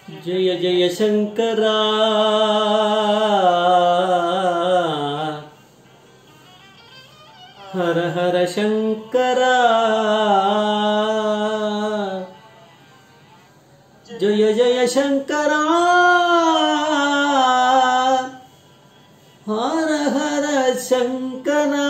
ஜெய ஜெய சங்கரா ஹர ஹர சங்கரா ஜெய ஜெய சங்கரா ஹர ஹர சங்கரா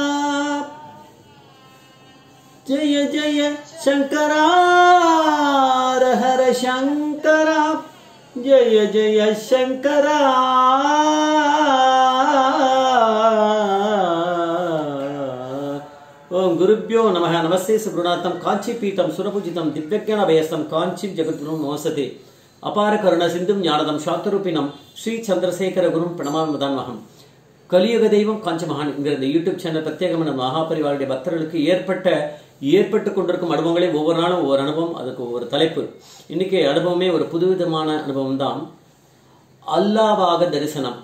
ஜெய ஜெய சங்கரா ஹர ஹர சங்கரா ஜெய ஜெய சங்கரா ஓம் குருப்பியோ நம நமஸ்தே சுப்ருநாத்தம் காஞ்சி பீத்தம் சுரபூஜிதம் திவ்யஜான அபயஸ்தம் காஞ்சிம் ஜெகத்குரும் நமசதே அபார கருண சிந்தும் ஞானதம் சாந்தரூபினம் ஸ்ரீ சந்திரசேகர குரும் பிரணமாமதான்மகம் கலியுக தெய்வம் காஞ்சி மகான் என்கிற இந்த யூடியூப் சேனல் பிரத்யேகமான மகாபரிவாருடைய பக்தர்களுக்கு ஏற்பட்ட ஏற்பட்டு கொண்டிருக்கும் அனுபவங்களே ஒவ்வொரு நாளும் ஒவ்வொரு அனுபவம் அதுக்கு ஒவ்வொரு தலைப்பு இன்னைக்கு அனுபவமே ஒரு புதுவிதமான அனுபவம் தான் அல்லாவாக தரிசனம்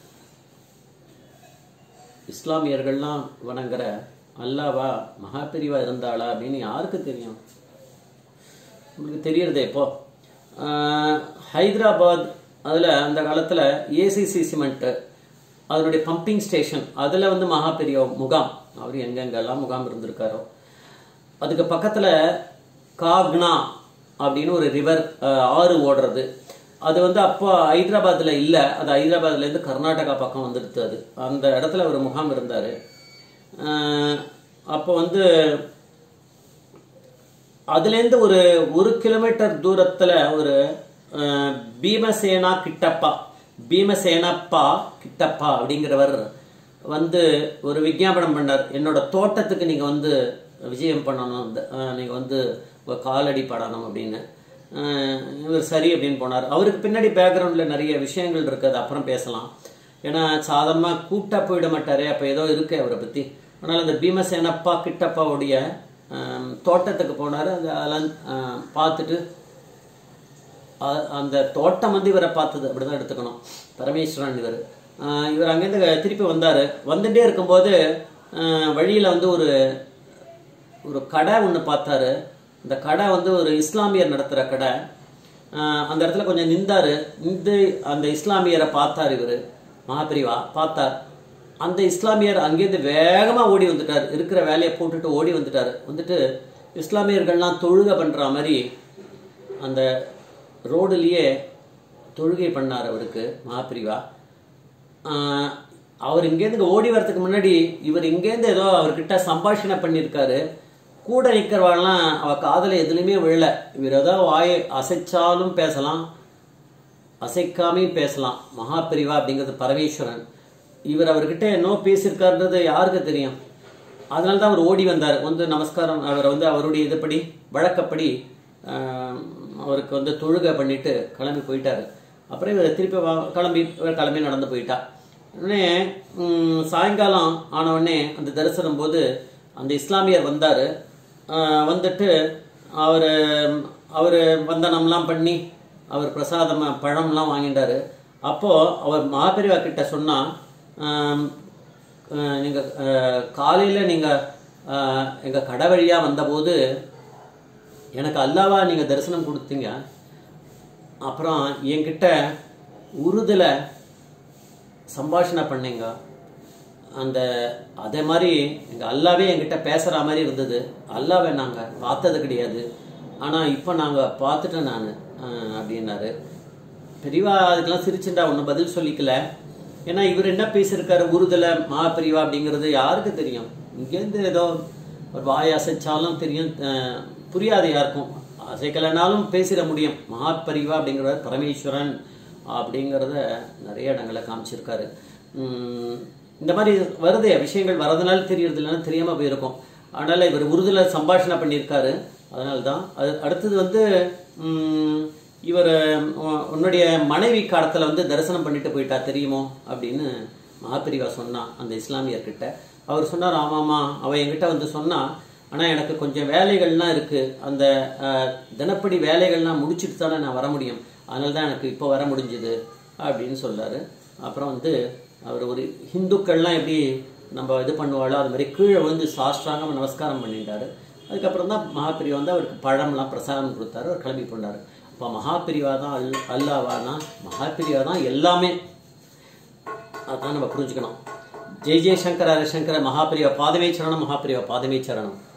இஸ்லாமியர்கள்லாம் வணங்குற அல்லாவா மகாபிரிவா இருந்தாளா அப்படின்னு யாருக்கு தெரியும் உங்களுக்கு தெரியறதே இப்போ ஆஹ், ஹைதராபாத் அதில் அந்த காலத்தில் ஏசிசி சிமெண்ட்டு அதனுடைய பம்பிங் ஸ்டேஷன் அதில் வந்து மகாபெரிய முகாம் அவர் எங்கெங்கெல்லாம் முகாம் இருந்திருக்காரோ அதுக்கு பக்கத்தில் காக்னா அப்படின்னு ஒரு ரிவர் ஆறு ஓடுறது அது வந்து அப்போ ஹைதராபாத்தில் இல்லை அது ஹைதராபாத்லேருந்து கர்நாடகா பக்கம் வந்துடுது அது அந்த இடத்துல ஒரு முகாம் இருந்தார் அப்போ வந்து அதுலேருந்து ஒரு ஒரு கிலோமீட்டர் தூரத்துல ஒரு அஹ், பீமசேனா கிட்டப்பா பீமசேனப்பா கிட்டப்பா அப்படிங்கிறவர் வந்து ஒரு விஞ்ஞாபனம் பண்ணார் என்னோட தோட்டத்துக்கு நீங்க வந்து விஜயம் பண்ணணும் த- அஹ், நீங்க வந்து உங்க காலடி படணும் அப்படின்னு அஹ், இவர் சரி அப்படின்னு போனார் அவருக்கு பின்னாடி பேக்ரவுண்ட்ல நிறைய விஷயங்கள் இருக்கு அது அப்புறம் பேசலாம் ஏன்னா சாதாரணமா கூப்பிட்டா போயிட மாட்டாரே அப்ப ஏதோ இருக்கு அவரை பத்தி ஆனால் அந்த பீமசேனப்பா கிட்டப்பாவுடைய ஆம், தோட்டத்துக்கு போனார் அது அதெல்லாம் ஆம், பார்த்துட்டு அ- அந்த தோட்டம் வந்து இவரை பார்த்தது அப்படிதான் எடுத்துக்கணும் பரமேஸ்வரன் இவர் ஆஹ், இவர் அங்கேருந்து திருப்பி வந்தார் வந்துட்டே இருக்கும்போது ஆஹ், வழியில வந்து ஒரு ஒரு கடை ஒன்று பார்த்தாரு அந்த கடை வந்து ஒரு இஸ்லாமியர் நடத்துகிற கடை ஆஹ், அந்த இடத்துல கொஞ்சம் நின்றாரு நின்று அந்த இஸ்லாமியரை பார்த்தார் இவர் மகாபிரிவா பார்த்தார் அந்த இஸ்லாமியர் அங்கேருந்து வேகமா ஓடி வந்துட்டார் இருக்கிற வேலையை போட்டுட்டு ஓடி வந்துட்டார் வந்துட்டு இஸ்லாமியர்கள்லாம் தொழுகை பண்ற மாதிரி அந்த ரோடுலயே தொழுகை பண்ணார் அவருக்கு மகாபிரிவா ஆஹ் அவர் இங்கேருந்து இங்க ஓடி வரதுக்கு முன்னாடி இவர் இங்கேருந்து ஏதோ அவர்கிட்ட சம்பாஷணை பண்ணியிருக்காரு கூட நிற்கிறவாள்லாம் அவ காதல எதுலையுமே விழல இவர் ஏதோ வாயை அசைச்சாலும் பேசலாம் அசைக்காமையும் பேசலாம் மகாபிரிவா அப்படிங்கிறது பரமேஸ்வரன் இவர் அவர்கிட்ட என்ன பேசியிருக்காருன்றது யாருக்கு தெரியும் அதனால தான் அவர் ஓடி வந்தார் வந்து நமஸ்காரம் அவர் வந்து அவருடைய இதுபடி வழக்கப்படி ஆஹ், அவருக்கு வந்து தொழுகை பண்ணிட்டு கிளம்பி போயிட்டாரு அப்புறம் இவர் திருப்பி வா- கிளம்பி இவர் கிளம்பி நடந்து போயிட்டா உடனே ம், சாயங்காலம் ஆன உடனே அந்த தரிசனம் போது அந்த இஸ்லாமியர் வந்தாரு ஆஹ், வந்துட்டு அவர் அவர் வந்தனம்லாம் பண்ணி அவர் பிரசாதம் பழம்லாம் வாங்கிட்டாரு அப்போ அவர் மகாபெரிவா கிட்ட சொன்னா ஆம், அஹ், நீங்க அஹ், காலையில நீங்க அஹ், எங்க கடை வழியா வந்தபோது எனக்கு அல்லாவா நீங்க தரிசனம் கொடுத்தீங்க அப்புறம் என்கிட்ட உருதுல சம்பாஷணை பண்ணீங்க அந்த அதே மாதிரி எங்க அல்லாவே என்கிட்ட பேசுற மாதிரி இருந்தது அல்லாவை நாங்க பார்த்தது கிடையாது ஆனா இப்போ நாங்க பார்த்துட்டோம் நான் அப்படின்னாரு பெரியவா அதுக்கெல்லாம் சிரிச்சுண்டா ஒன்றும் பதில் சொல்லிக்கல ஏன்னா இவர் என்ன பேசியிருக்காரு உருதுல மா பெரியவா அப்படிங்கிறது யாருக்கு தெரியும் இங்கேருந்து ஏதோ ஒரு வாய் அசைச்சாலும் தெரியும் அஹ், புரியாது யாருக்கும் அசைக்கலைனாலும் பேசிட முடியும் மகாபரிவா அப்படிங்கிறவர் பரமேஸ்வரன் அப்படிங்கிறத நிறைய இடங்களை காமிச்சிருக்காரு உம், இந்த மாதிரி வருதே விஷயங்கள் வரதுனால தெரியறது இல்லைன்னா தெரியாம போயிருக்கும் அதனால இவர் உருதுல சம்பாஷணை பண்ணியிருக்காரு அதனால தான் அது அடுத்தது வந்து உம், இவர் உ- உன்னுடைய மனைவி காலத்துல வந்து தரிசனம் பண்ணிட்டு போயிட்டா தெரியுமோ அப்படின்னு மகாபிரிவா சொன்னா அந்த இஸ்லாமியர் கிட்ட அவர் சொன்னார் ஆமாமா அவ என்கிட்ட வந்து சொன்னா ஆனா எனக்கு கொஞ்சம் வேலைகள்லாம் இருக்கு அந்த அஹ், தினப்படி வேலைகள்லாம் முடிச்சுட்டு தானே நான் வர முடியும் அதனால தான் எனக்கு இப்போ வர முடிஞ்சுது அப்படின்னு சொல்லாரு அப்புறம் வந்து அவர் ஒரு ஹிந்துக்கள்லாம் எப்படி நம்ம இது பண்ணுவாளோ அது மாதிரி கீழே வந்து சாஷ்டாங்க நமஸ்காரம் பண்ணிட்டாரு அதுக்கப்புறம் தான் மகாபிரியா வந்து அவருக்கு பழம்லாம் பிரசாதம் கொடுத்தாரு அவர் கிளம்பி போனார் இப்போ மகாபிரிவா தான் அல் அல்லாவானா மகாபிரிவா தான் எல்லாமே அதான் நம்ம புரிஞ்சுக்கணும் ஜெய் ஜெய் சங்கர ஹரிசங்கர மகாபிரிவா பாதமே சரணம் மகாபிரிவா பாதமே சரணம்